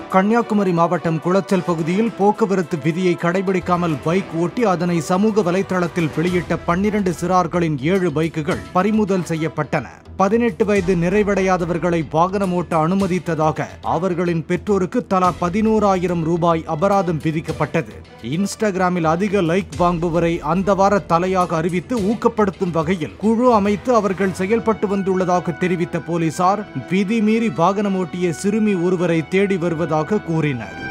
கன்னியாகுமரி மாவட்டம் குளச்சல் பகுதியில் போக்குவரத்து விதியை கடைபிடிக்காமல் பைக் ஓட்டி அதனை சமூக வலைதளத்தில் வெளியிட்ட பன்னிரண்டு சிறார்களின் ஏழு பைக்குகள் பறிமுதல் செய்யப்பட்டன பதினெட்டு வயது நிறைவடையாதவர்களை வாகனம் ஓட்ட அனுமதித்ததாக அவர்களின் பெற்றோருக்கு தலா பதினோராயிரம் ரூபாய் அபராதம் விதிக்கப்பட்டது இன்ஸ்டாகிராமில் அதிக லைக் வாங்குபவரை அந்த வார தலையாக அறிவித்து ஊக்கப்படுத்தும் வகையில் குழு அமைத்து அவர்கள் செயல்பட்டு வந்துள்ளதாக தெரிவித்த போலீசார் விதிமீறி வாகனம் ஓட்டிய சிறுமி ஒருவரை தேடி வருவதாக கூறினர்